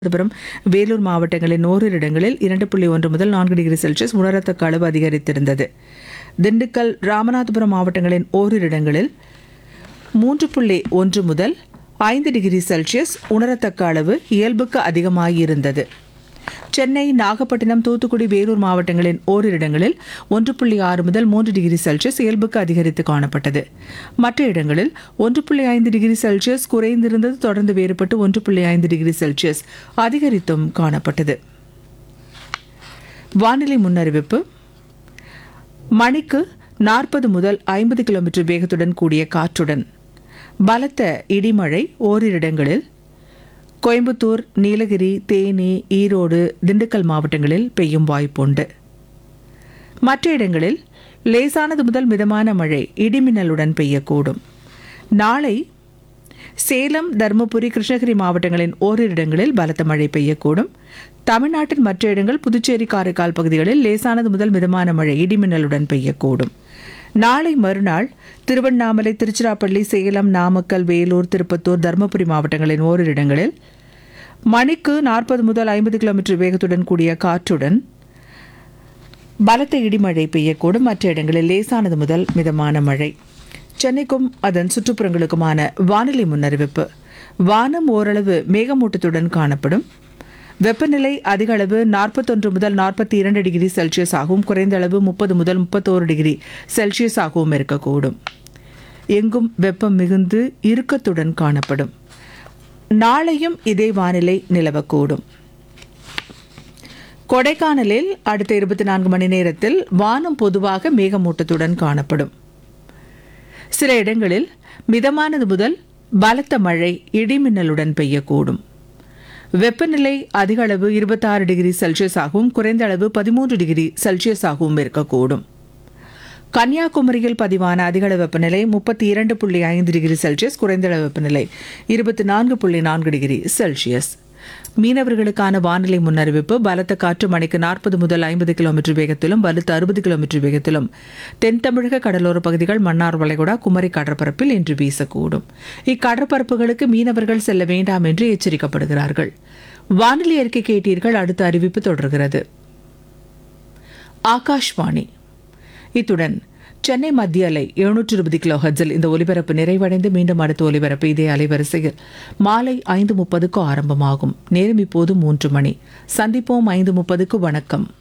ராமநாதபுரம் வேலூர் மாவட்டங்களின் ஓரிரு இடங்களில் இரண்டு புள்ளி ஒன்று முதல் நான்கு டிகிரி செல்சியஸ் உணரத்தக்க அளவு அதிகரித்திருந்தது திண்டுக்கல் ராமநாதபுரம் மாவட்டங்களின் ஓரிரு இடங்களில் மூன்று புள்ளி ஒன்று முதல் ஐந்து டிகிரி செல்சியஸ் உணரத்தக்க அளவு இயல்புக்கு அதிகமாகியிருந்தது சென்னை நாகப்பட்டினம் தூத்துக்குடி வேலூர் மாவட்டங்களின் ஓரிரு இடங்களில் ஒன்று புள்ளி ஆறு முதல் மூன்று டிகிரி செல்சியஸ் இயல்புக்கு அதிகரித்து காணப்பட்டது மற்ற இடங்களில் ஒன்று புள்ளி ஐந்து டிகிரி செல்சியஸ் குறைந்திருந்தது தொடர்ந்து வேறுபட்டு ஒன்று புள்ளி ஐந்து டிகிரி செல்சியஸ் அதிகரித்தும் காணப்பட்டது வானிலை முன்னறிவிப்பு மணிக்கு நாற்பது முதல் ஐம்பது கிலோமீட்டர் வேகத்துடன் கூடிய காற்றுடன் பலத்த இடிமழை ஓரிரு இடங்களில் கோயம்புத்தூர் நீலகிரி தேனி ஈரோடு திண்டுக்கல் மாவட்டங்களில் பெய்யும் வாய்ப்புண்டு மற்ற இடங்களில் லேசானது முதல் மிதமான மழை இடிமின்னலுடன் பெய்யக்கூடும் நாளை சேலம் தருமபுரி கிருஷ்ணகிரி மாவட்டங்களின் ஓரிரு இடங்களில் பலத்த மழை பெய்யக்கூடும் தமிழ்நாட்டின் மற்ற இடங்கள் புதுச்சேரி காரைக்கால் பகுதிகளில் லேசானது முதல் மிதமான மழை இடிமின்னலுடன் பெய்யக்கூடும் நாளை மறுநாள் திருவண்ணாமலை திருச்சிராப்பள்ளி சேலம் நாமக்கல் வேலூர் திருப்பத்தூர் தருமபுரி மாவட்டங்களின் ஓரிரு இடங்களில் மணிக்கு நாற்பது முதல் ஐம்பது கிலோமீட்டர் வேகத்துடன் கூடிய காற்றுடன் பலத்த இடிமழை பெய்யக்கூடும் மற்ற இடங்களில் லேசானது முதல் மிதமான மழை சென்னைக்கும் அதன் சுற்றுப்புறங்களுக்குமான வானிலை முன்னறிவிப்பு வானம் ஓரளவு மேகமூட்டத்துடன் காணப்படும் வெப்பநிலை அதிக அளவு நாற்பத்தொன்று முதல் நாற்பத்தி இரண்டு டிகிரி செல்சியஸ் ஆகவும் குறைந்த அளவு முப்பது முதல் முப்பத்தோரு டிகிரி செல்சியஸ் ஆகவும் இருக்கக்கூடும் எங்கும் வெப்பம் மிகுந்து இறுக்கத்துடன் காணப்படும் நாளையும் இதே வானிலை நிலவக்கூடும் கொடைக்கானலில் அடுத்த இருபத்தி நான்கு மணி நேரத்தில் வானம் பொதுவாக மேகமூட்டத்துடன் காணப்படும் சில இடங்களில் மிதமானது முதல் பலத்த மழை இடிமின்னலுடன் பெய்யக்கூடும் வெப்பநிலை அதிக அளவு இருபத்தாறு டிகிரி செல்சியஸ் ஆகவும் குறைந்த அளவு பதிமூன்று டிகிரி செல்சியஸ் ஆகவும் இருக்கக்கூடும் கன்னியாகுமரியில் பதிவான அதிகள வெப்பநிலை முப்பத்தி இரண்டு புள்ளி ஐந்து டிகிரி செல்சியஸ் குறைந்த அளவு வெப்பநிலை இருபத்தி நான்கு புள்ளி நான்கு டிகிரி செல்சியஸ் மீனவர்களுக்கான வானிலை முன்னறிவிப்பு பலத்த காற்று மணிக்கு நாற்பது முதல் ஐம்பது கிலோமீட்டர் வேகத்திலும் வலுத்த அறுபது கிலோமீட்டர் வேகத்திலும் தென் தமிழக கடலோர பகுதிகள் மன்னார் வளைகுடா குமரி கடற்பரப்பில் இன்று வீசக்கூடும் இக்கடற்பரப்புகளுக்கு மீனவர்கள் செல்ல வேண்டாம் என்று எச்சரிக்கப்படுகிறார்கள் வானிலை அறிக்கை கேட்டீர்கள் அடுத்த அறிவிப்பு தொடர்கிறது ஆகாஷ்வாணி இத்துடன் சென்னை மத்திய அலை எழுநூற்று இருபது கிலோ ஹர்ட்ஸில் இந்த ஒலிபரப்பு நிறைவடைந்து மீண்டும் அடுத்த ஒலிபரப்பு இதே அலைவரிசையில் மாலை ஐந்து முப்பதுக்கு ஆரம்பமாகும் நேரம் இப்போது மூன்று மணி சந்திப்போம் ஐந்து முப்பதுக்கு வணக்கம்